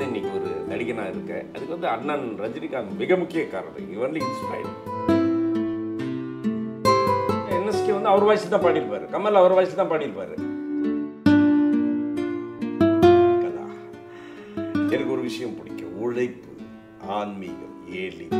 வந்து இன்னைக்கு ஒரு நடிகனா இருக்கேன் அதுக்கு வந்து அண்ணன் ரஜினிகாந்த் மிக முக்கிய காரணம் இவன்லி இன்ஸ்பைர்ட் என்எஸ்கே வந்து அவர் வாய்ஸ் தான் பாடியிருப்பாரு கமல் அவர் வாய்ஸ் தான் பாடியிருப்பாரு கதா எனக்கு ஒரு விஷயம் பிடிக்கும் உழைப்பு ஆன்மீகம் ஏழிமை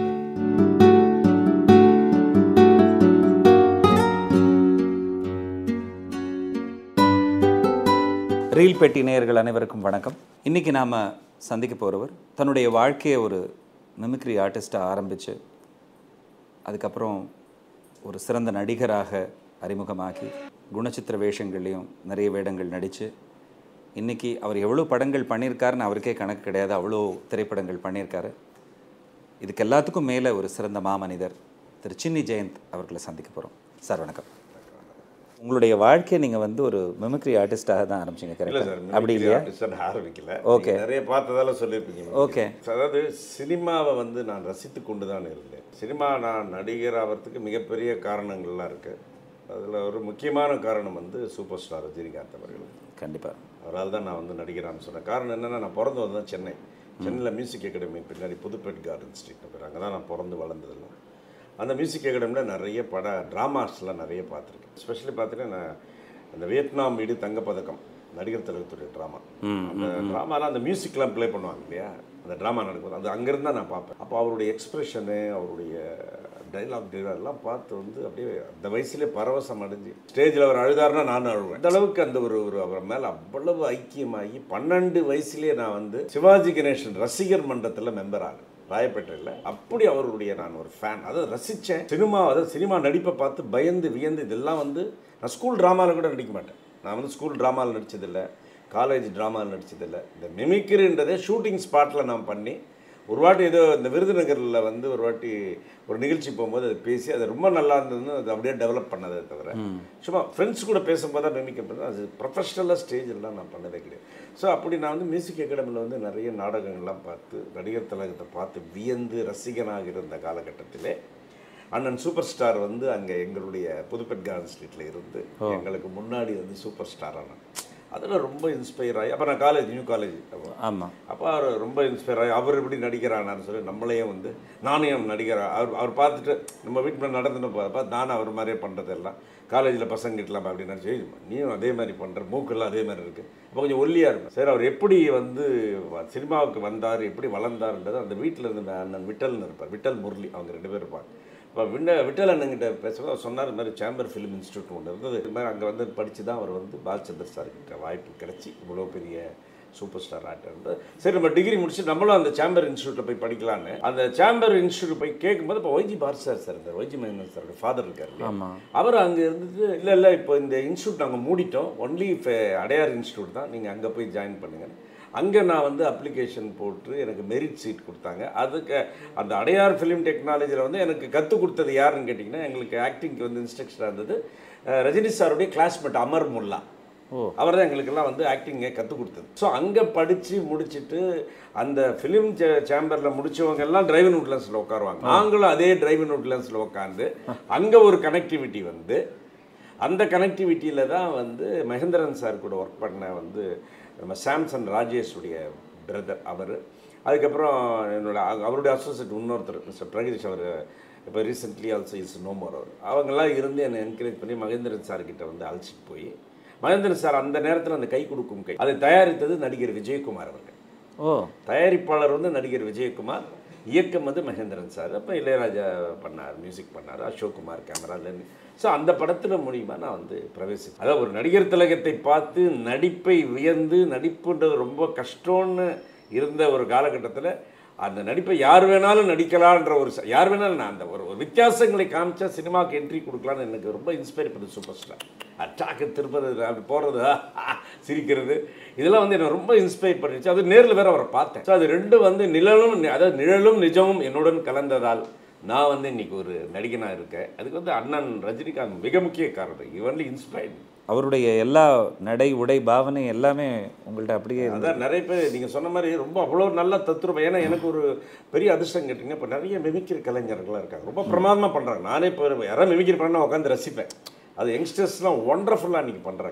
ரீல் பெட்டி நேயர்கள் அனைவருக்கும் வணக்கம் இன்றைக்கி நாம் சந்திக்க போகிறவர் தன்னுடைய வாழ்க்கையை ஒரு மிமிக்ரி ஆர்டிஸ்ட்டாக ஆரம்பித்து அதுக்கப்புறம் ஒரு சிறந்த நடிகராக அறிமுகமாக்கி குணச்சித்திர வேஷங்கள்லேயும் நிறைய வேடங்கள் நடித்து இன்றைக்கி அவர் எவ்வளோ படங்கள் பண்ணியிருக்காருன்னு அவருக்கே கணக்கு கிடையாது அவ்வளோ திரைப்படங்கள் பண்ணியிருக்காரு இதுக்கு எல்லாத்துக்கும் மேலே ஒரு சிறந்த மாமனிதர் திரு சின்னி ஜெயந்த் அவர்களை சந்திக்க போகிறோம் சார் வணக்கம் உங்களுடைய வாழ்க்கையை நீங்கள் வந்து ஒரு மிமிக்ரி ஆர்டிஸ்டாக தான் ஆரம்பிச்சிங்க இல்ல கரெக்டாக சார் அப்படி இல்லையா ஆர்டிஸ்ட் ஆரம்பிக்கல Okay. நீங்க நிறைய பார்த்ததால சொல்லியிருப்பீங்க Okay. அதாவது சினிமாவை வந்து நான் ரசித்து கொண்டு தான் இருந்தேன் சினிமா நான் நடிகர் ஆகிறதுக்கு மிகப்பெரிய காரணங்கள்லாம் இருக்கு அதில் ஒரு முக்கியமான காரணம் வந்து சூப்பர் ஸ்டார் ரஜினிகாந்த் அவர்கள் கண்டிப்பாக அவரால் தான் நான் வந்து நடிகரான்னு சொன்னேன் காரணம் என்னன்னா நான் பிறந்து வந்தது சென்னை சென்னையில் மியூசிக் அகாடமி பின்னாடி புதுப்பேட் கார்டன் ஸ்ட்ரீட் பேர் அங்கே தான் நான் பிறந்து வளர்ந்ததெல்லாம் அந்த மியூசிக் அகாடமியில் நிறைய பட ட்ராமாஸ்லாம் நிறைய பார்த்துருக்கேன் எஸ்பெஷலி பார்த்துட்டு நான் அந்த வியட்நாம் வீடு தங்கப்பதக்கம் நடிகர் தலைவத்துடைய ட்ராமா அந்த ட்ராமாலாம் அந்த மியூசிக்லாம் ப்ளே பண்ணுவாங்க இல்லையா அந்த ட்ராமா நடக்குது அது அங்கேருந்து தான் நான் பார்ப்பேன் அப்போ அவருடைய எக்ஸ்பிரஷனு அவருடைய டைலாக் டெலிவரி எல்லாம் பார்த்து வந்து அப்படியே அந்த வயசுலேயே பரவசம் அடைஞ்சு ஸ்டேஜில் அவர் அழுதாருன்னா நானும் அழுவேன் அந்த அளவுக்கு அந்த ஒரு ஒரு அவர் மேலே அவ்வளவு ஐக்கியமாகி பன்னெண்டு வயசுலேயே நான் வந்து சிவாஜி கணேசன் ரசிகர் மன்றத்தில் மெம்பர் ஆனேன் ராயப்பேட்டையில் அப்படி அவருடைய நான் ஒரு ஃபேன் அதை ரசித்தேன் சினிமா அதாவது சினிமா நடிப்பை பார்த்து பயந்து வியந்து இதெல்லாம் வந்து நான் ஸ்கூல் ட்ராமாவில் கூட நடிக்க மாட்டேன் நான் வந்து ஸ்கூல் ட்ராமாவில் நடித்ததில்லை காலேஜ் ட்ராமாவில் நடித்ததில்லை இந்த மிமிக்ரின்றதே ஷூட்டிங் ஸ்பாட்டில் நான் பண்ணி ஒரு வாட்டி ஏதோ இந்த விருதுநகரில் வந்து ஒரு வாட்டி ஒரு நிகழ்ச்சி போகும்போது அதை பேசி அது ரொம்ப நல்லா இருந்ததுன்னு அது அப்படியே டெவலப் பண்ணதே தவிர சும்மா ஃப்ரெண்ட்ஸ் கூட பேசும்போது தான் மிமிக் பண்ணேன் அது ப்ரொஃபஷ்னலாக ஸ்டேஜெல்லாம் நான் பண்ணதே கிடையாது ஸோ அப்படி நான் வந்து மியூசிக் அகாடமியில் வந்து நிறைய நாடகங்கள்லாம் பார்த்து நடிகர் திலகத்தை பார்த்து வியந்து ரசிகனாக இருந்த காலகட்டத்திலே அண்ணன் சூப்பர் ஸ்டார் வந்து அங்கே எங்களுடைய புதுப்பேட் கார்டன் ஸ்ட்ரீட்டில் இருந்து எங்களுக்கு முன்னாடி வந்து சூப்பர் ஸ்டார் ஆனான் அதில் ரொம்ப இன்ஸ்பயர் ஆகி அப்போ நான் காலேஜ் நியூ காலேஜ் அப்போ ஆமாம் அப்போ அவர் ரொம்ப இன்ஸ்பயர் ஆகி அவர் எப்படி நடிக்கிறானான்னு சொல்லி நம்மளையும் வந்து நானும் நடிக்கிறா அவர் அவர் பார்த்துட்டு நம்ம வீட்டில் நடந்துன்னு பார்த்து நானும் அவர் மாதிரியே பண்ணுறதெல்லாம் காலேஜில் பசங்கிட்டலாம் அப்படி நினச்சி நீயும் அதே மாதிரி பண்ணுற மூக்கெல்லாம் அதே மாதிரி இருக்குது அப்போ கொஞ்சம் ஒல்லியாக இருக்கும் சரி அவர் எப்படி வந்து வ- சினிமாவுக்கு வந்தார் எப்படி வளர்ந்தாருன்றது அந்த வீட்டில் இருந்து அண்ணன் விட்டல்னு இருப்பார் விட்டல் முரளி அவங்க ரெண்டு பேர் இருப்பாங்க இப்போ விண்ட விட்டல் அண்ணங்கிட்ட பேசும்போது அவர் சொன்னார் இந்த மாதிரி சேம்பர் ஃபிலிம் இன்ஸ்டியூட் ஒன்று இருந்தது இது மாதிரி அங்கே வந்து படித்து தான் அவர் வந்து பாலச்சந்தர் சார் கிட்ட வாய்ப்பு கிடச்சி இவ்வளோ பெரிய சூப்பர் ஸ்டார் ஆக்டர் சரி நம்ம டிகிரி முடிச்சு நம்மளும் அந்த சேம்பர் இன்ஸ்டியூட்டில் போய் படிக்கலான்னு அந்த சேம்பர் இன்ஸ்டியூட் போய் கேட்கும்போது இப்போ ஒய்ஜி பார் சார் சார் இந்த ஒய்ஜி மகேந்திரன் சாரோட ஃபாதர் இருக்கார் இல்லையா? ஆமாம் அவர் அங்கே இருந்துட்டு இல்லை இல்லை இப்போ இந்த இன்ஸ்டியூட் நாங்கள் மூடிட்டோம் ஒன்லி இப்போ அடையார் இன்ஸ்டியூட் தான் நீங்கள் அங்கே போய் ஜாயின் பண்ணுங்கள் அங்கே நான் வந்து அப்ளிகேஷன் போட்டு எனக்கு மெரிட் சீட் கொடுத்தாங்க அதுக்கு அந்த அடையார் ஃபிலிம் டெக்னாலஜியில் வந்து எனக்கு கற்றுக் கொடுத்தது யாருன்னு கேட்டிங்கன்னா எங்களுக்கு ஆக்டிங்க்கு வந்து இன்ஸ்ட்ரக்ஷனாக இருந்தது அஹ் ரஜினி சாருடைய கிளாஸ்மேட் அமர் முல்லா ஓ. அவர் தான் எங்களுக்கெல்லாம் வந்து ஆக்டிங்கை கற்றுக் கொடுத்தது ஸோ அங்கே படித்து முடிச்சுட்டு அந்த ஃபிலிம் சேம்பரில் முடிச்சவங்க எல்லாம் டிரைவிங் உட்லன்ஸில் உட்காருவாங்க நாங்களும் அதே டிரைவிங் உட்லன்ஸில் உட்காந்து அங்கே ஒரு கனெக்டிவிட்டி வந்து அந்த கனெக்டிவிட்டியில் தான் வந்து மகேந்திரன் சார் கூட ஒர்க் பண்ண வந்து நம்ம சாம்சன் ராஜேஷுடைய பிரதர் அவர் அதுக்கப்புறம் என்னோட அ- அவருடைய அசோசியேட் இன்னொருத்தர் மிஸ்டர் பிரகதீஷ் அவர் இப்போ ரீசெண்ட்லி ஆல்சோ இஸ் நோமோர் அவர் அவங்கெல்லாம் இருந்து என்னை என்கரேஜ் பண்ணி மகேந்திரன் சார் கிட்ட வந்து அழைச்சிட்டு போய் மகேந்திரன் சார் அந்த நேரத்தில் அந்த கை கொடுக்கும் கை அதை தயாரித்தது நடிகர் விஜயகுமார் அவர்கள் ஓ தயாரிப்பாளர் வந்து நடிகர் விஜயகுமார் இயக்கம் வந்து மகேந்திரன் சார் அப்போ இளையராஜா பண்ணார் மியூசிக் பண்ணார் அசோக் குமார் கேமரா ஸோ அந்த படத்தில் மூலியமாக நான் வந்து பிரவேசி அதாவது ஒரு நடிகர் திலகத்தை பார்த்து நடிப்பை வியந்து நடிப்புன்றது ரொம்ப கஷ்டம்னு இருந்த ஒரு காலகட்டத்தில் அந்த நடிப்பை யார் வேணாலும் நடிக்கலான்ற ஒரு ச- யார் வேணாலும் நான் அந்த ஒரு ஒரு வித்தியாசங்களை காமிச்சா சினிமாவுக்கு என்ட்ரி கொடுக்கலான்னு எனக்கு ரொம்ப இன்ஸ்பயர் பண்ணுது சூப்பர் ஸ்டார் அட்டாக்கு திருப்பது அப்படி போகிறது சிரிக்கிறது இதெல்லாம் வந்து என்னை ரொம்ப இன்ஸ்பயர் பண்ணிச்சு அது நேரில் வேற அவரை பார்த்தேன் ஸோ அது ரெண்டும் வந்து நிழலும் நி- அதாவது நிழலும் நிஜமும் என்னுடன் கலந்ததால் நான் வந்து இன்னைக்கு ஒரு நடிகனாக இருக்கேன் அதுக்கு வந்து அண்ணன் ரஜினிகாந்த் மிக முக்கிய காரணம் இவன்லி இன்ஸ்பயர்ட் அவருடைய எல்லா நடை உடை பாவனை எல்லாமே உங்கள்ட்ட அப்படியே இருந்தது. அதான் நிறைய பேர் நீங்கள் சொன்ன மாதிரி ரொம்ப அவ்வளோ நல்ல தத்துருவம் ஏன்னா எனக்கு ஒரு பெரிய அதிர்ஷ்டம் கேட்டிங்கன்னா இப்போ நிறைய மிமிக்கிற கலைஞர்கள்லாம் இருக்காங்க ரொம்ப பிரமாதமாக பண்ணுறாங்க நானே இப்போ யாராவது மிமிக்கிற பண்ணால் உட்காந்து ரசிப்பேன் அது யங்ஸ்டர்ஸ்லாம் ஒண்டர்ஃபுல்லாக இன்றைக்கி பண்ணுறாங்க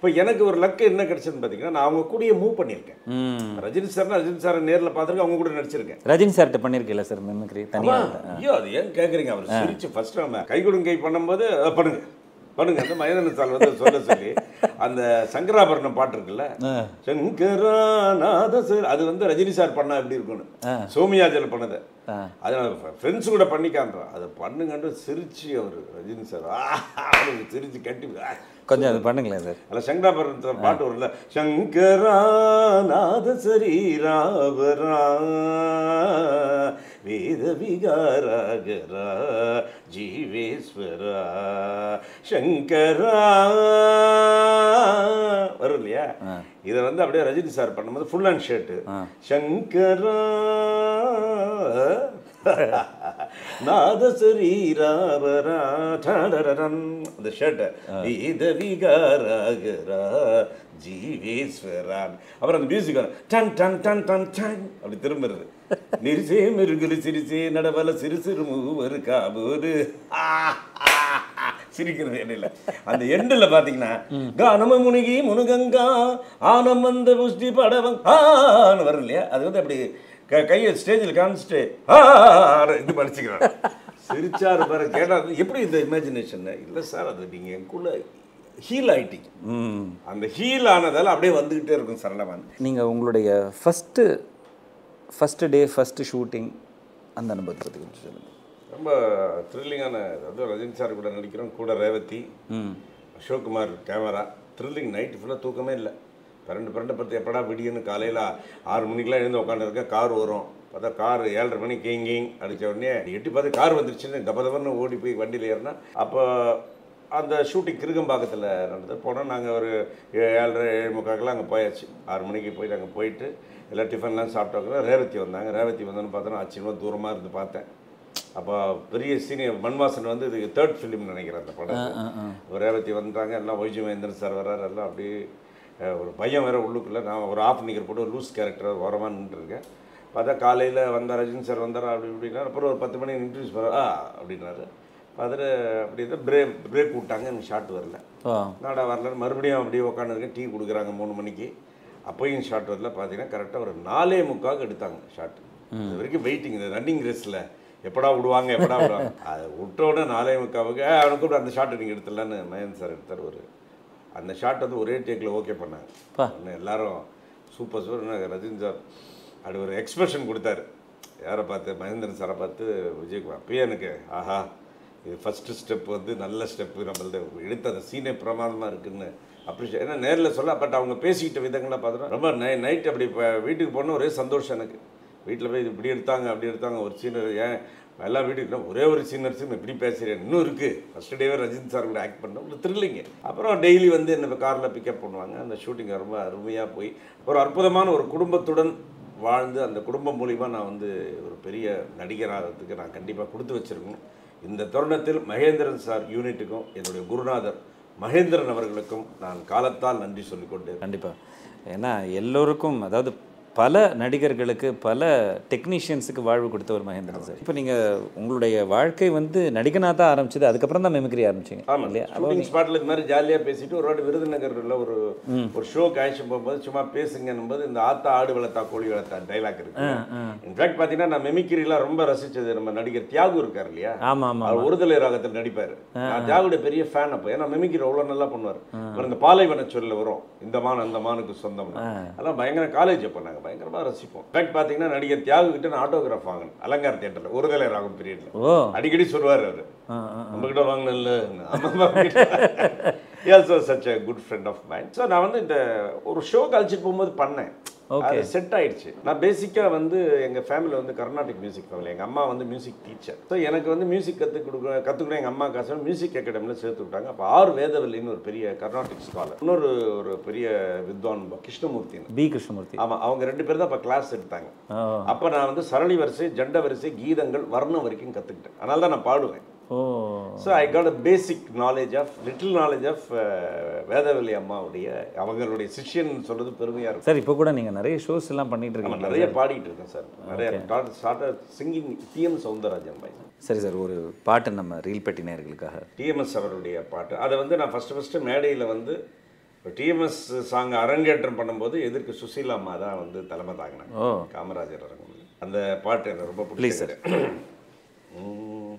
இப்போ எனக்கு ஒரு லக்கு என்ன கிடைச்சதுன்னு பார்த்தீங்கன்னா நான் அவங்க கூடயே மூவ் பண்ணியிருக்கேன் ம் ரஜினி சார்னா ரஜினி சாரை நேரில் பார்த்துருக்கேன் அவங்க கூட நடிச்சிருக்கேன் ரஜினி சார்கிட்ட பண்ணியிருக்கீங்களா சார் மிமிக்ரி ஆமா. தனியாக ஐயோ அது ஏன் கேட்குறீங்க அவர் சிரிச்சு ஃபர்ஸ்ட் நம்ம கை கொடுங்க கை பண்ணும்போது அஹ், பண்ணுங்க பண்ணுங்க அந்த மகேந்திரன் சார் வந்து சொல்ல சொல்லி அந்த சங்கராபரணம் பாட்டு இருக்குல்ல சங்கரா நாதசர் அது வந்து ரஜினி சார் பண்ணா எப்படி இருக்கும்னு சோமியாஜல் பண்ணது ஆ. அது நான் ஃப்ரெண்ட்ஸ் கூட பண்ணி காமிப்பேன் அதை பண்ணுங்கன்னு சிரிச்சு அவர் ரஜினி சார் அவருக்கு சிரிச்சு கட்டி ஆ, கொஞ்சம் அது பண்ணுங்களேன் சார் அதில் சங்கராபுரத்தில் பாட்டு வரும்ல சங்கரா நாத சரீராபரா வேத விகாராகரா ஜீவேஸ்வரா சங்கரா வரும் இல்லையா இதை வந்து அப்படியே ரஜினி சார் பண்ணும்போது ஃபுல் அண்ட் ஷர்ட்டு சங்கரா நாத சரீராபரா டாடரடன் அந்த ஷர்ட்டை வேத விகாராகரா ஜீவேஸ்வரான் அப்புறம் அந்த மியூசிக் டன் டன் டன் டன் டன் அப்படி திரும்புறது நிரிசே மிருகுலு சிரிசே நடவல சிறு சிறு மூவரு காபூரு சிரிக்கிறது இடையில அந்த எண்டில் பார்த்தீங்கன்னா கானம முனிகி முனுகங்கா ஆனம் வந்த புஷ்டி படவங் ஆன்னு வரும் இல்லையா அது வந்து அப்படி க கையை ஸ்டேஜில் காமிச்சிட்டு ஆ இது படிச்சுக்கிறான் சிரிச்சாரு பாரு கேட்டா எப்படி இந்த இமேஜினேஷன் இல்லை சார் அது நீங்கள் எங்குள்ள ஹீல் ஆயிட்டீங்க ம் அந்த ஹீல் ஆனதால அப்படியே வந்துக்கிட்டே இருக்கும் சரளமான் நீங்கள் உங்களுடைய first first day first shooting அந்த அனுபவத்தை பற்றி கொஞ்சம் சொல்லுங்கள் ரொம்ப த்ரில்லிங்கான அதாவது ரஜினி சார் கூட நடிக்கிறோம் கூட ரேவதி ம் அசோக்குமார் கேமரா த்ரில்லிங் நைட்டு ஃபுல்லாக தூக்கமே இல்லை பன்னெண்டு பன்னெண்டு பத்து எப்படா விடியுன்னு காலையில் ஆறு மணிக்கெலாம் எழுந்து உட்காந்துருக்கேன் கார் வரும் பார்த்தா கார் ஏழரை மணி கிங் கிங் அடித்த உடனே எட்டி பார்த்து கார் வந்துருச்சுன்னு கபதபன்னு ஓடி போய் வண்டியில் ஏறினா அப்போ அந்த ஷூட்டிங் கிருகம்பாக்கத்தில் நடந்தது போனால் நாங்கள் ஒரு ஏ- ஏழரை ஏழு முக்காக்கெல்லாம் அங்கே போயாச்சு ஆறு மணிக்கு போயிட்டு அங்கே போயிட்டு எல்லாம் டிஃபன்லாம் சாப்பிட்டோம் ரேவதி வந்தாங்க ரேவதி வந்தோன்னு பார்த்தோன்னா ஆச்சரியமாக தூரமாக இருந்து பார்த்தேன் அப்போ பெரிய சீனியர் மண்வாசன் வந்து இது தேர்ட் ஃபிலிம் நினைக்கிறேன் அந்த படம் ரேவதி வந்தாங்க எல்லாம் ஒய்ஜி மகேந்திரன் சார் வர்றாரு எல்லாம் அப்படியே அஹ், ஒரு பையன் வேற உள்ளுக்குள்ளே நான் ஒரு ஆஃப் நிகர் போட்டு ஒரு லூஸ் கேரக்டர் ஓரமாக நின்றுருக்கேன் பார்த்தா காலையில் வந்தார் ரஜினி சார் வந்தார் அப்படி இப்படின்னா அப்புறம் ஒரு பத்து மணி இன்ட்ரடியூஸ் பண்ண ஆ அப்படின்னாரு பார்த்துட்டு அப்படி தான் பிரேக் பிரேக் விட்டாங்க எனக்கு ஷாட் வரல ஓ நாடா வரல மறுபடியும் அப்படியே உட்காந்துருக்கேன் டீ கொடுக்குறாங்க மூணு மணிக்கு அப்போயும் ஷாட் வரல பார்த்தீங்கன்னா கரெக்டாக ஒரு நாலே முக்காவுக்கு எடுத்தாங்க ஷாட் இது வரைக்கும் வெயிட்டிங் இந்த ரன்னிங் ரேஸில் எப்படா விடுவாங்க எப்படா விடுவாங்க அது விட்ட உடனே நாலே முக்காவுக்கு "ஏய், அவனுக்கு கூட அந்த ஷாட்டை நீங்கள் எடுத்துடலான்னு மயன் சார் எடுத்தார் ஒரு அந்த ஷாட் வந்து ஒரே டேக்கில் ஓகே பண்ணாங்க பா. உடனே எல்லாரும் சூப்பர் சூப்பர் ரஜினி சார் அப்படி ஒரு எக்ஸ்பிரஷன் கொடுத்தாரு யாரை பார்த்து மகேந்திரன் சாரை பார்த்து விஜய்குமார் அப்பயே எனக்கு ஆஹா இது ஃபஸ்ட்டு ஸ்டெப் வந்து நல்ல ஸ்டெப்பு நம்மளது எடுத்த அந்த சீனே பிரமாதமாக இருக்குன்னு அப்ரிஷியேட் ஏன்னா நேரில் சொல்ல பட் அவங்க பேசிக்கிட்ட விதங்கள்லாம் பார்த்துட்டோம் ரொம்ப நை நைட் அப்படி இப்போ வீட்டுக்கு போன ஒரே சந்தோஷம் எனக்கு வீட்டில் போய் இது இப்படி எடுத்தாங்க அப்படி எடுத்தாங்க ஒரு சீனர் ஏன் எல்லா வீட்டுக்கு ஒரே ஒரு சீனர் சீன் இப்படி பேசுகிறேன் இன்னும் இருக்குது ஃபஸ்ட் டேவே ரஜினி சார் கூட ஆக்ட் பண்ணோம் ஒரு த்ரில்லிங்க அப்புறம் டெய்லி வந்து என்ன காரில் பிக்கப் பண்ணுவாங்க அந்த ஷூட்டிங் ரொம்ப அருமையாக போய் ஒரு அற்புதமான ஒரு குடும்பத்துடன் வாழ்ந்து அந்த குடும்பம் மூலிமா நான் வந்து ஒரு பெரிய நடிகராகிறதுக்கு நான் கண்டிப்பாக கொடுத்து வச்சிருக்கணும் இந்த தருணத்தில் மகேந்திரன் சார் யூனிட்டுக்கும் என்னுடைய குருநாதர் மகேந்திரன் அவர்களுக்கும் நான் காலத்தால் நன்றி சொல்லிக்கொண்டு கண்டிப்பாக ஏன்னா எல்லோருக்கும் அதாவது பல நடிகர்களுக்கு பல டெக்னீஷியன்ஸுக்கு வாழ்வு கொடுத்த ஒரு மகேந்திரன் சார் இப்போ நீங்கள் உங்களுடைய வாழ்க்கை வந்து நடிகனாக தான் ஆரம்பிச்சது அதுக்கப்புறம் தான் மெமிக்ரி ஆரம்பிச்சிங்க ஆமாம் இல்லையா ஷூட்டிங் ஸ்பாட்டில் இது மாதிரி ஜாலியாக பேசிட்டு ஒரு வாட்டி விருதுநகரில் ஒரு ஒரு ஷோக்கு அழைச்சி போகும்போது சும்மா பேசுங்கன்னும் போது இந்த ஆத்தா ஆடு வளர்த்தா கோழி வளர்த்தா டைலாக் இருக்கு இன்ஃபேக்ட் பார்த்தீங்கன்னா நான் மெமிக்ரிலாம் ரொம்ப ரசிச்சது நம்ம நடிகர் தியாகு இருக்கார் இல்லையா ஆமாம் ஆமாம் அவர் ஒருதலை ராகத்தில் நடிப்பார் நான் தியாகுடைய பெரிய ஃபேன் அப்போ ஏன்னா மெமிக்ரி அவ்வளோ நல்லா பண்ணுவார் அப்புறம் இந்த பாலைவன சொல்ல வரும் இந்த மான் அந்த மானுக்கு சொந்தம் அதெல்லாம் பயங்கர காலேஜ் அப்போ நாங்கள் பயங்கரமாக ரசிப்போம் இன்ஃபேக்ட் பார்த்தீங்கன்னா நடிகர் தியாகு கிட்ட நான் ஆட்டோகிராஃப் வாங்கினேன் அலங்கார் தியேட்டரில் ஒருதலை ராகம் பீரியடில் ஓ அடிக்கடி சொல்லுவார் அவர் ஆ ஆ நம்மகிட்ட வாங்கினல also such a good friend of mind so நான் வந்து இந்த ஒரு ஷோ கழிச்சிட்டு போகும்போது பண்ணேன் அது செட் ஆயிடுச்சு நான் பேசிக்காக வந்து எங்கள் ஃபேமிலியில் வந்து கர்நாடிக் மியூசிக் ஃபேமிலி எங்கள் அம்மா வந்து மியூசிக் டீச்சர் ஸோ எனக்கு வந்து மியூசிக் கற்றுக் கொடுக்க கற்றுக்கணும் எங்கள் அம்மா காசு மியூசிக் அகாடமியில் சேர்த்து விட்டாங்க அப்போ ஆர் வேதவல்லின்னு ஒரு பெரிய கர்நாடிக் ஸ்காலர் இன்னொரு ஒரு பெரிய வித்வான் கிருஷ்ணமூர்த்தின்னு பி கிருஷ்ணமூர்த்தி ஆமாம் அவங்க ரெண்டு பேர் தான் அப்போ கிளாஸ் எடுத்தாங்க ஓ அப்போ நான் வந்து சரளி வரிசை ஜண்ட வரிசை கீதங்கள் வர்ணம் வரைக்கும் கற்றுக்கிட்டேன் அதனால தான் நான் பாடுவேன் oh so I got a basic knowledge of little knowledge of Vedavalli அம்மாவுடைய அவங்களுடைய சிஷ்யன் சொல்றது பெருமையாக இருக்கும் சார் இப்போ கூட நீங்கள் நிறைய ஷோஸ் எல்லாம் பண்ணிட்டு நம்ம இருக்கீங்க நிறைய பாடிட்டு இருக்கேன் சார் நிறைய ஸ்டார்ட் சிங்கிங் டிஎம் சவுந்தரராஜன் பாய் சரி சார் ஒரு பாட்டு நம்ம ரீல் பெட்டி நேயர்களுக்காக டிஎம்எஸ் அவருடைய பாட்டு அதை வந்து நான் ஃபஸ்ட்டு ஃபஸ்ட்டு மேடையில் வந்து டிஎம்எஸ் சாங் அரங்கேற்றம் பண்ணும்போது எதிர்க்கு சுசீலா அம்மா தான் வந்து தலைமை தாங்கினாங்க ஓ காமராஜர் அரங்கம் அந்த பாட்டு எனக்கு ரொம்ப Please, பிடிச்சது உம்.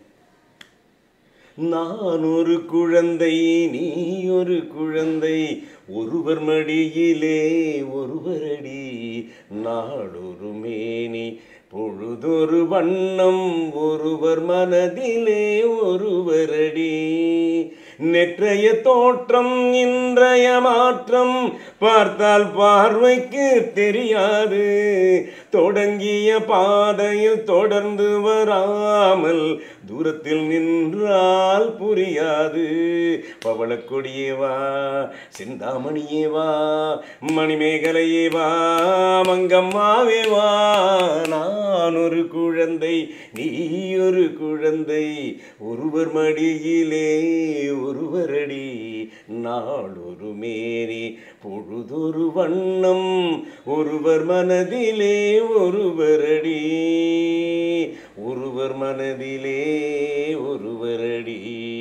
நான் ஒரு குழந்தை நீ ஒரு குழந்தை ஒருவர் மடியிலே ஒருவரடி நாடொரு மேனி பொழுதொரு வண்ணம் ஒருவர் மனதிலே ஒருவரடி நெற்றைய தோற்றம் இன்றைய மாற்றம் பார்த்தால் பார்வைக்கு தெரியாது தொடங்கிய பாதையில் தொடர்ந்து வராமல் தூரத்தில் நின்றால் புரியாது பவளக்கொடியே வா சிந்தாமணியே வா மணிமேகலையே வா மங்கம்மாவே வா நான் ஒரு குழந்தை நீ ஒரு குழந்தை ஒருவர் மடியிலே ஒருவரடி நாளொரு மேரி பொழுதொரு வண்ணம் ஒருவர் மனதிலே ஒருவரடி ஒருவர் மனதிலே ஒருவரடி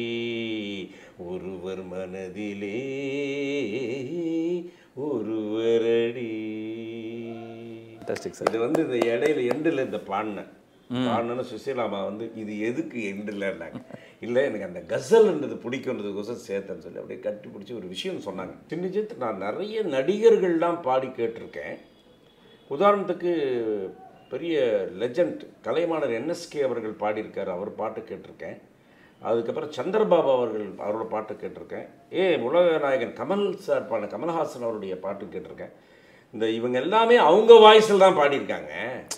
ஒருவர் மனதிலே ஒருவரடி ஃபண்டாஸ்டிக் சார் இது வந்து இந்த இடையில எண்டில் இந்த பாடினேன் பாடினு சுசீலாமா வந்து இது எதுக்கு எண்டில்னாங்க இல்லை எனக்கு அந்த கசல்ன்றது பிடிக்குன்றதுக்கோசம் சேர்த்தேன்னு சொல்லி அப்படியே கட்டி பிடிச்சி ஒரு விஷயம் சொன்னாங்க சின்ன நான் நிறைய நடிகர்கள்லாம் பாடி கேட்டிருக்கேன் உதாரணத்துக்கு பெரிய லெஜண்ட் கலைமானர் என்எஸ்கே அவர்கள் பாடியிருக்கார் அவர் பாட்டு கேட்டிருக்கேன் அதுக்கப்புறம் சந்திரபாபு அவர்கள் அவரோட பாட்டு கேட்டிருக்கேன் ஏ உலக நாயகன் கமல் சார் பாட கமல்ஹாசன் அவருடைய பாட்டு கேட்டிருக்கேன் இந்த இவங்க எல்லாமே அவங்க வாய்ஸில் தான் பாடியிருக்காங்க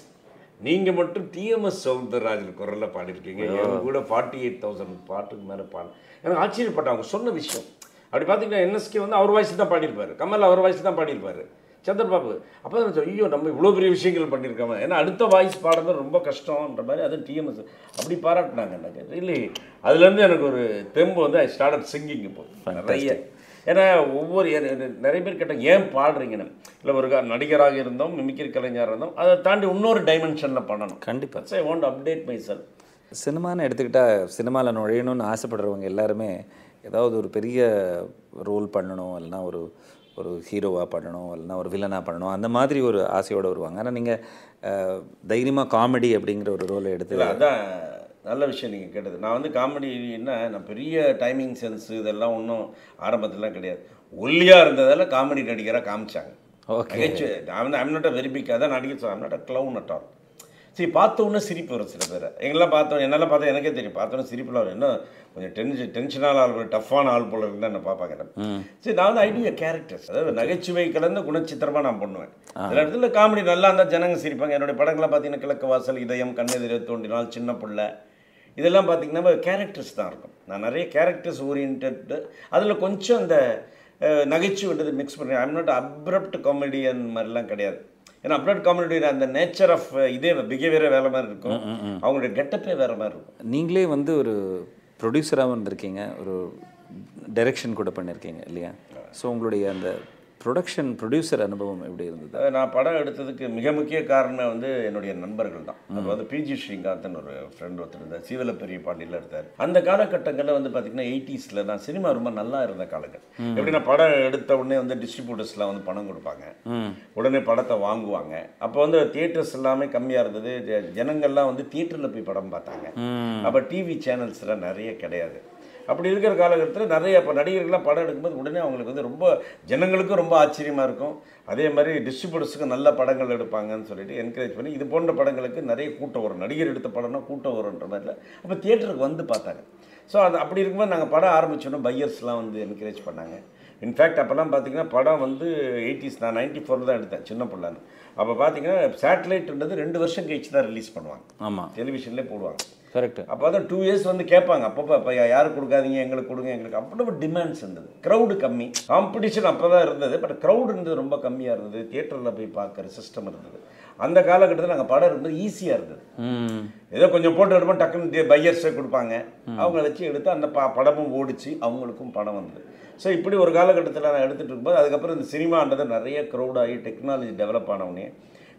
நீங்கள் மட்டும் டிஎம்எஸ் சவுந்தரராஜன் குரலில் பாடியிருக்கீங்க என் கூட ஃபார்ட்டி எயிட் தௌசண்ட் பாட்டுக்கு மேலே பாடு எனக்கு ஆச்சரியப்பட்டேன் அவங்க சொன்ன விஷயம் அப்படி பார்த்தீங்கன்னா என்எஸ்கே வந்து அவர் வாய்ஸ் தான் பாடியிருப்பார் கமல் அவர் வாய்ஸ் தான் பாடியிருப்பார் சந்திரபாபு அப்போ தான் ஐயோ நம்ம இவ்வளோ பெரிய விஷயங்கள் பண்ணியிருக்கோம் ஏன்னா அடுத்த வாய்ஸ் பாடுறது ரொம்ப கஷ்டம்ன்ற மாதிரி அதுவும் டிஎம்எஸ் அப்படி பாராட்டினாங்க எனக்கு இல்லை அதுலேருந்து எனக்கு ஒரு தெம்பு வந்து ஐ ஸ்டார்ட் சிங்கிங் இப்போ நிறைய ஏன்னா ஒவ்வொரு எ- எ- நிறைய பேர் கேட்டாங்க ஏன் பாடுறீங்கன்னு இல்லை ஒரு க- நடிகராக இருந்தோம் மிமிக்ரி கலைஞராக இருந்தோம் அதை தாண்டி இன்னொரு டைமென்ஷனில் பண்ணணும் கண்டிப்பாக I want update my cell சினிமான்னு எடுத்துக்கிட்டால் சினிமாவில் நுழையணும்னு ஆசைப்படுறவங்க எல்லாருமே ஏதாவது ஒரு பெரிய ரோல் பண்ணணும் இல்லைன்னா ஒரு ஒரு ஹீரோவாக பண்ணணும் இல்லைன்னா ஒரு வில்லனாக பண்ணணும் அந்த மாதிரி ஒரு ஆசையோடு வருவாங்க ஆனால் நீங்கள் தைரியமாக காமெடி அப்படிங்கிற ஒரு ரோலை எடுத்து இல்லை அதான் நல்ல விஷயம் நீங்கள் கேட்டது நான் வந்து காமெடின்னா நான் பெரிய டைமிங் சென்ஸ் இதெல்லாம் ஒன்றும் ஆரம்பத்துலலாம் கிடையாது ஒல்லியாக இருந்ததால் காமெடி நடிகராக காமிச்சாங்க Okay. நகைச்சுவை I'm I'm not a very big அதான் நடிகர் sir I'm not a clown at all சரி பார்த்த உடனே சிரிப்பு வரும் சில பேர் எங்கெல்லாம் பார்த்தோம் என்னெல்லாம் பார்த்தா எனக்கே தெரியும் பார்த்த உடனே சிரிப்பில் வரும் என்ன கொஞ்சம் டென்ஷன் டென்ஷனான ஆள் போல டஃப்பான ஆள் போல இருந்தால் என்ன பார்ப்பாங்க சரி நான் வந்து ஐடியா கேரக்டர்ஸ் அதாவது நகைச்சுவை கலந்த குணச்சித்திரமாக நான் பண்ணுவேன் சில இடத்துல காமெடி நல்லா இருந்தால் ஜனங்க சிரிப்பாங்க என்னுடைய படங்கள்லாம் பார்த்தீங்கன்னா கிழக்கு வாசல் இதயம் கண்ணெதிரே தோண்டினால் சின்ன பிள்ளை இதெல்லாம் பார்த்தீங்கன்னா கேரக்டர்ஸ் தான் இருக்கும் நான் நிறைய கேரக்டர்ஸ் ஓரியன்ட் அதில் கொஞ்சம் அந்த அஹ், நகைச்சுவைன்றது மிக்ஸ் பண்ணி ஐம் நாட் அப்ரப்ட் காமெடியன் மாதிரிலாம் கிடையாது ஏன்னா அப்ரப்ட் காமெடி அந்த நேச்சர் ஆஃப் இதே பிஹேவியரே வேற மாதிரி இருக்கும் அவங்களுடைய கெட்டப்பே வேற மாதிரி இருக்கும் நீங்களே வந்து ஒரு ப்ரொடியூசராகவும் இருந்திருக்கீங்க ஒரு டைரெக்ஷன் கூட பண்ணியிருக்கீங்க இல்லையா ஸோ உங்களுடைய அந்த ப்ரொடக்ஷன் ப்ரொடியூசர் அனுபவம் எப்படி இருந்தது அதாவது நான் படம் எடுத்ததுக்கு மிக முக்கிய காரணம் வந்து என்னுடைய நண்பர்கள் தான் அது வந்து பிஜி ஸ்ரீகாந்த்னு ஒரு ஃப்ரெண்ட் ஒருத்தர் இருந்தார் சீவல பெரிய பாண்டியில் எடுத்தார் அந்த காலகட்டங்களில் வந்து பார்த்தீங்கன்னா எயிட்டிஸில் நான் சினிமா ரொம்ப நல்லா இருந்த காலகட்டம் எப்படின்னா படம் எடுத்த உடனே வந்து டிஸ்ட்ரிபியூட்டர்ஸ்லாம் வந்து பணம் கொடுப்பாங்க உடனே படத்தை வாங்குவாங்க அப்போ வந்து தியேட்டர்ஸ் எல்லாமே கம்மியாக இருந்தது ஜ- ஜனங்கள்லாம் வந்து தியேட்டரில் போய் படம் பார்த்தாங்க அப்போ டிவி சேனல்ஸ்லாம் நிறைய கிடையாது அப்படி இருக்கிற காலகட்டத்தில் நிறைய இப்போ நடிகர்கள்லாம் படம் எடுக்கும்போது உடனே அவங்களுக்கு வந்து ரொம்ப ஜனங்களுக்கும் ரொம்ப ஆச்சரியமாக இருக்கும் அதே மாதிரி டிஸ்ட்ரிபியூட்டர்ஸுக்கு நல்ல படங்கள் எடுப்பாங்கன்னு சொல்லிட்டு என்கரேஜ் பண்ணி இது போன்ற படங்களுக்கு நிறைய கூட்டம் வரும் நடிகர் எடுத்த படம்னா கூட்டம் வரும்ன்ற மாதிரில அப்போ தியேட்டருக்கு வந்து பார்த்தாங்க ஸோ அது அப்படி இருக்கும்போது நாங்கள் படம் ஆரம்பிச்சோன்னா பையர்ஸ்லாம் வந்து என்கரேஜ் பண்ணாங்க இன்ஃபேக்ட் அப்போல்லாம் பார்த்தீங்கன்னா படம் வந்து எயிட்டிஸ் நான் நைன்டி ஃபோர் தான் எடுத்தேன் சின்ன பிள்ளைன்னு அப்போ பார்த்தீங்கன்னா சேட்டலைட்ன்றது ரெண்டு வருஷம் கழிச்சு தான் ரிலீஸ் பண்ணுவாங்க ஆமாம் டெலிவிஷன்லேயே போடுவாங்க கரெக்டு அப்போ தான் டூ இயர்ஸ் வந்து கேட்பாங்க அப்பப்போ இப்போ யாருக்கு கொடுக்காதீங்க எங்களுக்கு கொடுங்க எங்களுக்கு அவ்வளவு டிமாண்ட்ஸ் இருந்தது க்ரௌடு கம்மி காம்படிஷன் அப்போ தான் இருந்தது பட் க்ரௌடுன்றது ரொம்ப கம்மியாக இருந்தது தியேட்டரில் போய் பார்க்குற சிஸ்டம் இருந்தது அந்த காலகட்டத்தில் நாங்கள் படம் இருக்கும்போது ஈஸியாக இருந்தது ம் ஏதோ கொஞ்சம் போட்டு எடுப்போம் டக்குன்னு பையர்ஸே கொடுப்பாங்க அவங்கள வச்சு எடுத்து அந்த ப படமும் ஓடிச்சு அவங்களுக்கும் படம் வந்தது ஸோ இப்படி ஒரு காலகட்டத்தில் நான் எடுத்துகிட்டு இருக்கும்போது அதுக்கப்புறம் இந்த சினிமான்றது நிறைய க்ரௌட் ஆகி டெக்னாலஜி டெவலப் ஆனவுடனே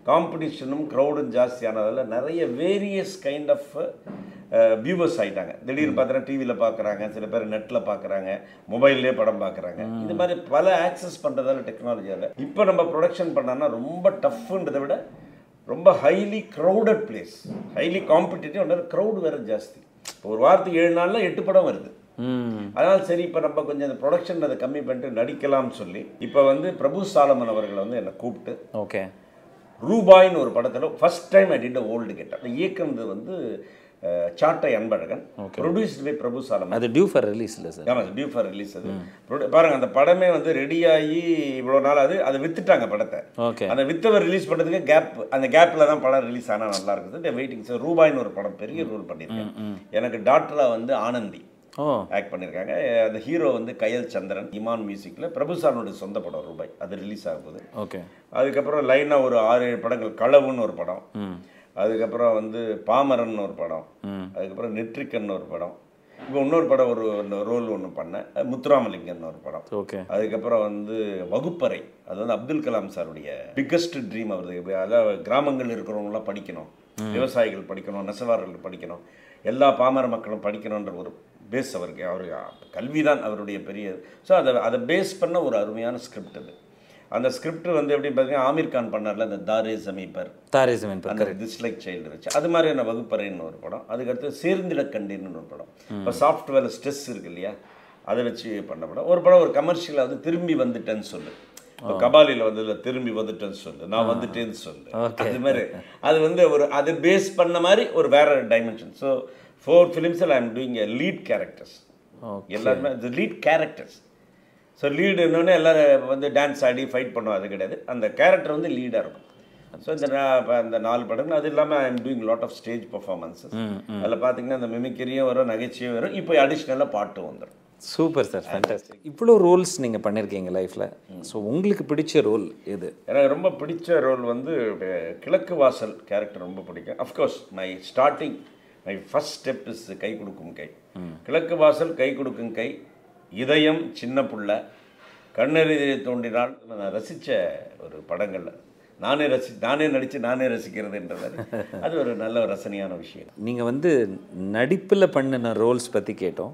காம்படிஷனும் க்ரௌடும் ஜாஸ்தியானதால் நிறைய வேரியஸ் கைண்ட் ஆஃப் வியூவர்ஸ் ஆயிட்டாங்க திடீர்னு பார்த்தீங்கன்னா டிவியில் பார்க்குறாங்க சில பேர் நெட்டில் பார்க்குறாங்க மொபைல்லே படம் பார்க்குறாங்க இது மாதிரி பல ஆக்சஸ் பண்ணுறதால டெக்னாலஜியால் இப்போ நம்ம ப்ரொடக்ஷன் பண்ணோன்னா ரொம்ப டஃப்ன்றதை விட ரொம்ப highly crowded place highly competitive ஒன்று க்ரௌட் வேறு ஜாஸ்தி இப்போ ஒரு வாரத்துக்கு ஏழு நாளில் எட்டு படம் வருது ம் அதனால் சரி இப்போ நம்ம கொஞ்சம் இந்த ப்ரொடக்ஷன் அதை கம்மி பண்ணிட்டு நடிக்கலாம்னு சொல்லி இப்போ வந்து பிரபு சாலமன் அவர்களை வந்து என்னை கூப்பிட்டு ஓகே ரூபாய்னு ஒரு படத்தில் first time I did old get அந்த இயக்குனது வந்து அஹ், சாட்டை அன்பழகன் ப்ரொடியூஸ்ட் பை பிரபு சாலமன் அது டியூ ஃபார் ரிலீஸ் இல்லை சார் ஆமாம் டியூ ஃபார் ரிலீஸ் அது Produ- பாருங்க அந்த படமே வந்து ரெடியாகி இவ்வளோ நாள் அது அதை வித்துட்டாங்க படத்தை ஓகே அந்த வித்தவர் ரிலீஸ் பண்ணுறதுக்கு கேப் அந்த கேப்பில் தான் படம் ரிலீஸ் ஆனால் நல்லா இருக்குது வெயிட்டிங் சார் ரூபாய்னு ஒரு படம் பெரிய ரோல் பண்ணியிருக்கேன் எனக்கு டாக்டரா வந்து ஆனந்தி ஓ ஆக்ட் பண்ணியிருக்காங்க அந்த ஹீரோ வந்து கயல் சந்திரன் இமான் மியூசிக்கில் பிரபுசாலனுடைய சொந்த படம் ரூபாய் அது ரிலீஸ் ஆகுது ஓகே அதுக்கப்புறம் லைனாக ஒரு ஆறு ஏழு படங்கள் களவுன்னு ஒரு படம் ம் அதுக்கப்புறம் வந்து பாமரன் ஒரு படம் ம் அதுக்கப்புறம் நெட்ரிக்கன் ஒரு படம் இப்போ இன்னொரு படம் ஒரு ரோல் ஒன்று பண்ணேன் அது முத்துராமலிங்கன் ஒரு படம் ஓகே அதுக்கப்புறம் வந்து வகுப்பறை அது வந்து அப்துல் கலாம் சாருடைய பிக்கஸ்ட் ட்ரீம் அவரது அதாவது கிராமங்கள் இருக்கிறவங்களாம் படிக்கணும் விவசாயிகள் படிக்கணும் நெசவாளர்கள் படிக்கணும் எல்லா பாமர மக்களும் படிக்கணுன்ற ஒரு பேஸ் அவருக்கு அவர் கல்வி தான் அவருடைய பெரிய ஸோ அதை அதை பேஸ் பண்ண ஒரு அருமையான ஸ்கிரிப்ட் அது அந்த ஸ்கிரிப்ட் வந்து எப்படி பார்த்தீங்கன்னா ஆமீர் கான் பண்ணார்ல அந்த தாரே சமீபர் தாரே ஜமீன் பர் அந்த டிஸ்லைக் சைல்டு இருந்துச்சு அது மாதிரியான வகுப்பறைன்னு ஒரு படம் அதுக்கடுத்து சேர்ந்திட கண்டீன்னு ஒரு படம் இப்போ சாஃப்ட்வேர் ஸ்ட்ரெஸ் இருக்கு இல்லையா அதை வச்சு பண்ண படம் ஒரு படம் ஒரு கமர்ஷியலாக வந்து திரும்பி வந்துட்டேன்னு சொல்லு இப்போ கபாலியில் வந்து இல்ல, திரும்பி வந்துட்டேன்னு சொல்லு நான் வந்துட்டேன்னு சொல்லு அது மாதிரி அது வந்து ஒரு அது பேஸ் பண்ண மாதிரி ஒரு வேற டைமென்ஷன் ஸோ ஃபோர் ஃபிலிம்ஸில் I am doing a lead characters okay எல்லாருமே இது லீட் கேரக்டர்ஸ் ஸோ லீடு என்னொன்னே எல்லாரும் வந்து டான்ஸ் ஆடி ஃபைட் பண்ணுவோம் அது கிடையாது அந்த கேரக்டர் வந்து லீடாக இருக்கும் ஸோ இந்த நா- இப்ப இந்த நாலு படங்கள் அது இல்லாமல் I am doing lot of stage performances அதில் பார்த்தீங்கன்னா அந்த மிமிக்கிரியும் வரும் நகைச்சுவையும் வரும் இப்போ அடிஷ்னலாக பாட்டும் வந்துடும் சூப்பர் சார் ஃபேண்டாஸ்டிக் இவ்வளோ ரோல்ஸ் நீங்கள் பண்ணியிருக்கீங்க லைஃப்பில் ஸோ உங்களுக்கு பிடிச்ச ரோல் எது எனக்கு ரொம்ப பிடிச்ச ரோல் வந்து அஹ், கிழக்கு வாசல் கேரக்டர் ரொம்ப பிடிக்கும் of course my starting my first step is கை கொடுக்கும் கை கிழக்கு வாசல் கை கொடுக்கும் கை இதயம் சின்ன புள்ள கண்ணெறிதிரை தோண்டினால் நான் ரசித்த ஒரு படங்கள்ல நானே ரசி நானே நடித்து நானே ரசிக்கிறதுன்றது அது ஒரு நல்ல ஒரு ரசனையான விஷயம் நீங்கள் வந்து நடிப்பில் பண்ணின ரோல்ஸ் பற்றி கேட்டோம்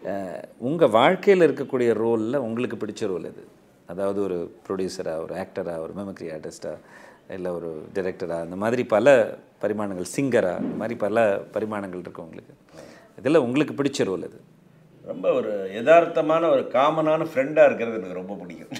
உங்கள் வாழ்க்கையில் இருக்கக்கூடிய ரோலில் உங்களுக்கு பிடிச்ச ரோல் எது அதாவது ஒரு ப்ரொடியூசராக ஒரு ஆக்டராக ஒரு மெமக்ரி ஆர்டிஸ்டாக இல்லை ஒரு டைரக்டராக அந்த மாதிரி பல பரிமாணங்கள் சிங்கராக இந்த மாதிரி பல பரிமாணங்கள் இருக்கு உங்களுக்கு இதில் உங்களுக்கு பிடிச்ச ரோல் எது ரொம்ப ஒரு யதார்த்தமான ஒரு காமனான ஃப்ரெண்டாக இருக்கிறது எனக்கு ரொம்ப பிடிக்கும்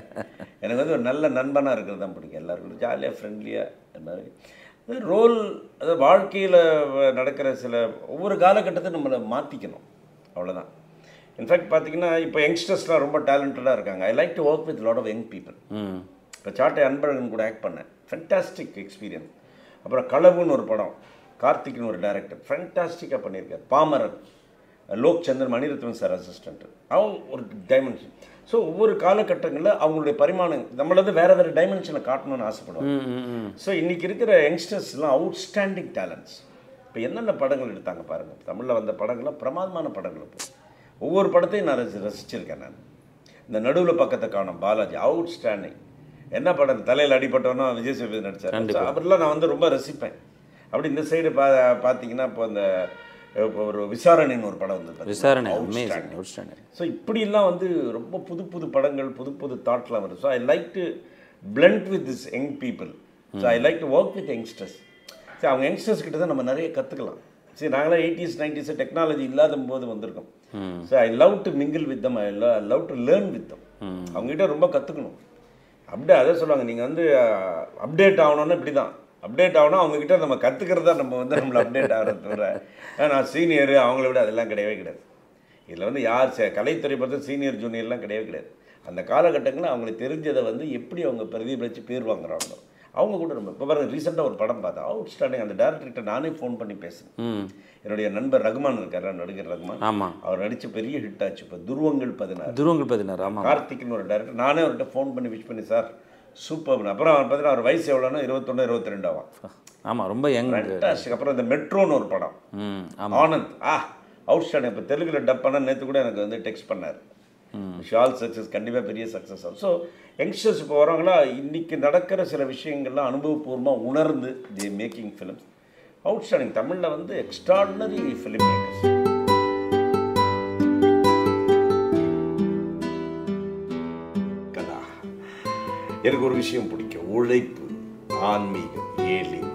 எனக்கு வந்து ஒரு நல்ல நண்பனாக இருக்கிறது தான் பிடிக்கும் எல்லாருக்கும் ஜாலியாக ஃப்ரெண்ட்லியாக மாதிரி ரோல் அது வாழ்க்கையில் நடக்கிற சில ஒவ்வொரு காலகட்டத்தை நம்மளை மாற்றிக்கணும் அவ்வளோதான் இன்ஃபேக்ட் பார்த்தீங்கன்னா இப்போ யங்ஸ்டர்ஸ்லாம் ரொம்ப டேலண்டடாக இருக்காங்க I like to work with lot of young people hmm இப்போ சாட்டை அன்பழகன் கூட ஆக்ட் பண்ணேன் ஃபென்டாஸ்டிக் எக்ஸ்பீரியன்ஸ் அப்புறம் களவுன்னு ஒரு படம் கார்த்திக்னு ஒரு டைரக்டர் ஃபென்டாஸ்டிக்காக பண்ணியிருக்கார் பாமரன் லோக் சந்தர் மணிரத்னம் சார் அசிஸ்டன்ட் அவன் ஒரு டைமென்ஷன் ஸோ ஒவ்வொரு காலகட்டங்களில் அவங்களுடைய பரிமாணம் நம்மள வந்து வேறு வேறு டைமென்ஷனை காட்டணும்னு ஆசைப்படுவாங்க ம், ம், ம். ஸோ இன்றைக்கி இருக்கிற யங்ஸ்டர்ஸ்லாம் அவுட்ஸ்டாண்டிங் டேலண்ட்ஸ் இப்போ என்னென்ன படங்கள் எடுத்தாங்க பாருங்கள் தமிழில் வந்த படங்கள்லாம் பிரமாதமான படங்கள் இப்போ ஒவ்வொரு படத்தையும் நான் ரசி ரசிச்சிருக்கேன் நான் இந்த நடுவில் பக்கத்தை காணும் பாலாஜி அவுட்ஸ்டாண்டிங் என்ன படம் தலையில் அடிபட்டவனா விஜய் சேதுபதி நடிச்சார் So, அவரெல்லாம் நான் வந்து ரொம்ப ரசிப்பேன் அப்படி இந்த சைடு பா பார்த்தீங்கன்னா இப்போ இந்த இப்போ ஒரு விசாரணைன்னு ஒரு படம் வந்தது விசாரணை Outstanding. அமேசிங் அவுட்ஸ்டாண்டிங் ஸோ இப்படிலாம் வந்து ரொம்ப புது புது படங்கள் புது புது தாட்லாம் வருது so I like to blend with this young people so I like to work with youngsters சரி அவங்க யங்ஸ்டர்ஸ் கிட்ட தான் நம்ம நிறைய கற்றுக்கலாம் சரி நாங்களாம் எயிட்டிஸ் நைன்டிஸ் டெக்னாலஜி இல்லாத போது வந்திருக்கோம் so I love to mingle with them I love to learn with them அவங்ககிட்ட ரொம்ப கற்றுக்கணும் அப்படியே அதை சொல்லுவாங்க நீங்கள் வந்து அப்டேட் ஆகணும்னா இப்படி தான் அப்டேட் ஆகணும் அவங்ககிட்ட நம்ம கற்றுக்கிறது தான் நம்ம வந்து நம்மளை அப்டேட் ஆகிறது தவிர ஆ, நான் சீனியரு அவங்கள விட அதெல்லாம் கிடையவே கிடையாது இதில் வந்து யார் சே- கலைத்துறை பார்த்து சீனியர் ஜூனியர்லாம் கிடையவே கிடையாது அந்த காலகட்டங்களில் அவங்களுக்கு தெரிஞ்சதை வந்து எப்படி அவங்க பிரதிபலித்து பேர் வாங்குறாங்களோ அவங்க கூட ரொம்ப இப்போ பாருங்க ரீசெண்டாக ஒரு படம் பார்த்தேன் அவுட் ஸ்டாண்டிங் அந்த டேரக்டர்கிட்ட நானே ஃபோன் பண்ணி பேசுனேன் ம் என்னுடைய நண்பர் ரகுமான் இருக்கார் நடிகர் ரகுமான் ஆமாம் அவர் நடித்த பெரிய ஹிட் ஆச்சு இப்போ துருவங்கள் பதினாறு துருவங்கள் பதினாறு ஆமாம் கார்த்திக்னு ஒரு டேரக்டர் நானே அவர்கிட்ட ஃபோன் பண்ணி விஷ் பண்ணி சார் சூப்பர் அப்புறம் அவர் பார்த்தீங்கன்னா அவர் வயசு எவ்வளோன்னா இருபத்தொன்று இருபத்தி ரெண்டு ஆகும் ஆமாம் ரொம்ப யங் ஃபேண்டாஸ்டிக் அப்புறம் இந்த மெட்ரோன்னு ஒரு படம் ம் ஆமாம் ஆனந்த் ஆ அவுட் ஸ்டாண்டிங் இப்போ தெலுங்குல டப் பண்ண நேற்று கூட எனக்கு வந்து டெக்ஸ்ட் பண்ணார் ஷால் சக்ஸஸ் கண்டிப்பாக பெரிய சக்ஸஸ் ஆகும் ஸோ யங்ஸ்டர்ஸ் இப்போ வரவங்களா இன்னைக்கு நடக்கிற சில விஷயங்கள்லாம் அனுபவபூர்வமாக உணர்ந்து தி மேக்கிங் ஃபிலிம்ஸ் அவுட்ஸ்டாண்டிங் தமிழில் வந்து எக்ஸ்ட்ராடினரி ஃபிலிம் மேக்கர்ஸ் கலா எனக்கு ஒரு விஷயம் பிடிக்கும் உழைப்பு ஆன்மீகம் ஏழை